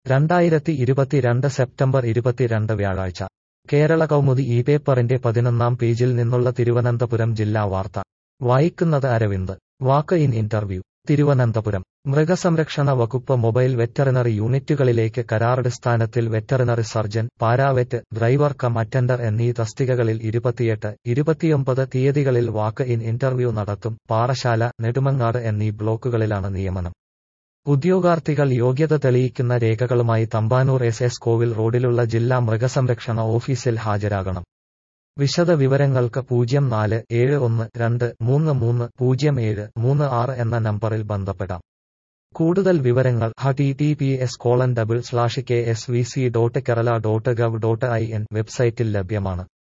രണ്ടായിരത്തി ഇരുപത്തിരണ്ട് സെപ്റ്റംബർ ഇരുപത്തിരണ്ട് വ്യാഴാഴ്ച കേരള കൗമുദി ഈ പേപ്പറിന്റെ പതിനൊന്നാം പേജിൽ നിന്നുള്ള തിരുവനന്തപുരം ജില്ലാ വാർത്ത വായിക്കുന്നത് Aravind walk in interview Thiruvananthapuram മൃഗസംരക്ഷണ വകുപ്പ് മൊബൈൽ വെറ്ററിനറി യൂണിറ്റുകളിലേക്ക് കരാറടിസ്ഥാനത്തിൽ veterinary surgeon paravet driver cum attender എന്നീ തസ്തികകളിൽ ഇരുപത്തിയെട്ട് ഇരുപത്തിയൊമ്പത് തീയതികളിൽ വാക്ക് ഇൻ ഇന്റർവ്യൂ നടത്തും പാറശാല നെടുമങ്ങാട് എന്നീ ബ്ലോക്കുകളിലാണ് നിയമനം ഉദ്യോഗാർത്ഥികൾ യോഗ്യത തെളിയിക്കുന്ന രേഖകളുമായി തമ്പാനൂർ എസ് എസ് കോവിൽ റോഡിലുള്ള ജില്ലാ മൃഗസംരക്ഷണ ഓഫീസിൽ ഹാജരാകണം വിശദ വിവരങ്ങൾക്ക് പൂജ്യം നാല് ഏഴ് ഒന്ന് രണ്ട് മൂന്ന് മൂന്ന് പൂജ്യം ഏഴ് മൂന്ന് ആറ് എന്ന നമ്പറിൽ ബന്ധപ്പെടാം കൂടുതൽ വിവരങ്ങൾ H T T P S colon double slash K S V C dot Kerala dot gov dot I N വെബ്സൈറ്റിൽ ലഭ്യമാണ്